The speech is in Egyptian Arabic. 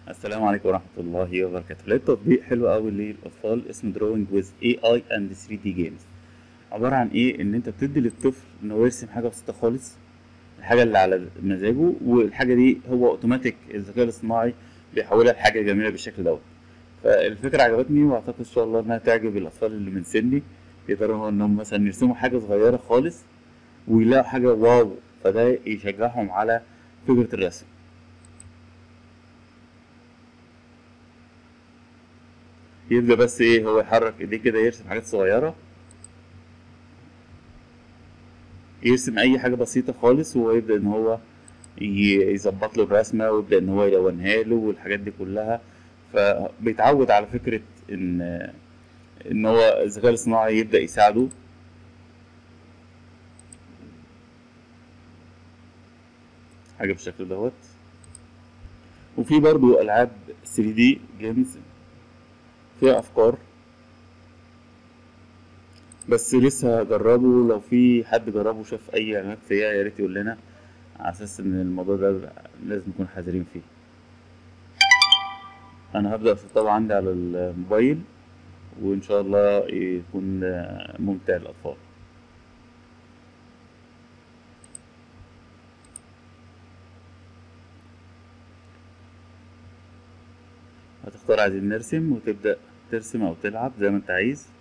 السلام عليكم ورحمة الله وبركاته لقيت تطبيق حلو قوي للأطفال اسمه دروينج ويز اي اي اند 3 دي جيمز عبارة عن ايه ان انت بتدي للطفل ان هو يرسم حاجة بسيطة خالص الحاجة اللي على مزاجه والحاجة دي هو اوتوماتيك الذكاء الاصطناعي بيحولها لحاجة جميلة بالشكل دوت فالفكرة عجبتني واعتقد ان شاء الله انها تعجب الاطفال اللي من سني يقدروا انهم مثلا يرسموا حاجة صغيرة خالص ويلاقوا حاجة واو فده يشجعهم على فكرة الرسم يبدأ بس ايه هو يحرك ايديه كده يرسم حاجات صغيرة يرسم اي حاجة بسيطة خالص وهو يبدأ ان هو ي- يظبط له الرسمة ويبدأ ان هو يلونها له والحاجات دي كلها فبيتعود على فكرة ان ان هو الذكاء الاصطناعي يبدأ يساعده حاجة بالشكل دوت وفي برضو ألعاب 3D جيمز فيها أفكار بس لسه هجربه لو في حد جربه وشاف أي إعلانات سيئة يا ريت يقول لنا على أساس إن الموضوع ده لازم نكون حذرين فيه أنا هبدأ أسطبه عندي على الموبايل وإن شاء الله يكون ممتع للأطفال هتختار عايزين نرسم وتبدأ ترسم أو تلعب زي ما أنت عايز